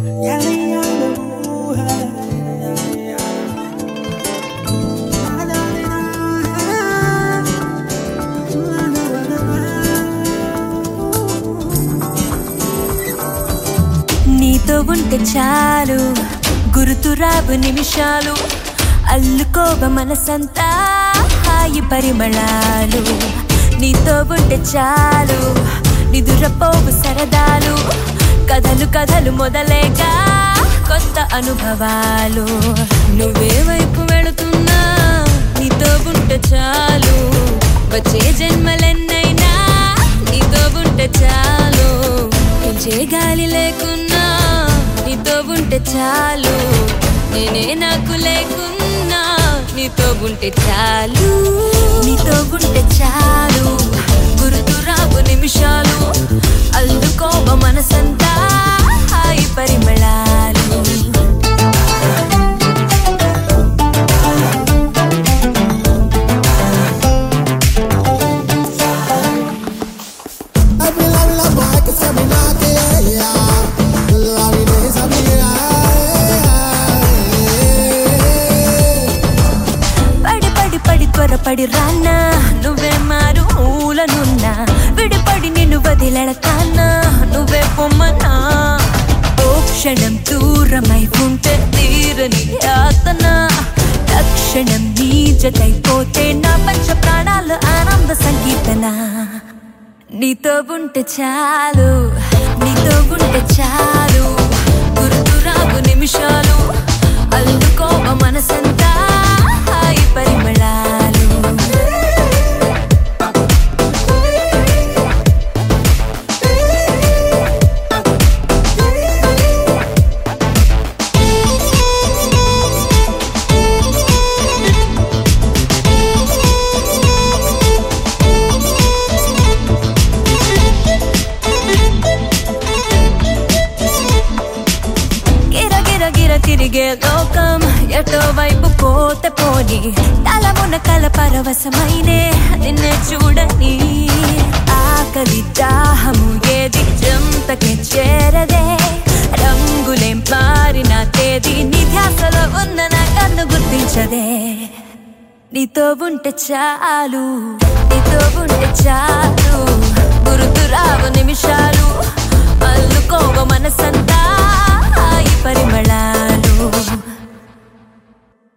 నీతో ఉంటే చాలు గుర్తురావు నిమిషాలు అల్లుకోవ మనసంతా హాయి పరిమళాలు నీతో ఉంటే చాలు నిదురపోవు సరదాలు కథలు కథలు మొదలేగా కొత్త అనుభవాలు నువ్వే వైపు వెళుతున్నా నీతో ఉంటే చాలు వచ్చే జన్మలెన్నైనా నీతో ఉంటే చాలు పిలిచే గాలి లేకున్నా నీతో ఉంటే చాలు నేనే నాకు లేకున్నా నీతో ఉంటే చాలు నీతో ఉంటే చాలు గుర్తురావు నిమిషాలు అల్లుకోవ మనసంతా హాయి పరిమళాలు పడి పడి పడి త్వరపడి రానా నువ్వే మారు ఊలనున్నా విడిపడి నిన్ను వదిలెడతానా నువ్వే పొమ్మనా ఓ క్షణం దూరమై ఉంటే తీరని యాతన తక్షణం నీ జతైపోతే నా పంచ ప్రాణాలు ఆనంద సంకీర్తన నీతో ఉంటే చాలు నీతో ఉంటే చాలు గుర్తురావు నిమిషాలు అల్లుకోవ మనసంతా హాయి పరిమళాలు గిర గిర గిర తిరిగే లోకం ఎటో వైపు పోతే పోని తలమున కల పరవశమైనే నిన్నే చూడని ఆకలి దాహము ఏది జంతకి చేరదే రంగులేం మారిన తేదీ నీ ధ్యాసలో ఉన్న నా కన్ను గుర్తించదే నీతో ఉంటే చాలు నీతో ఉంటే చాలు గుర్తురావు నిమిషాలు అల్లుకోవ మనసంతా హాయి పరిమళాలు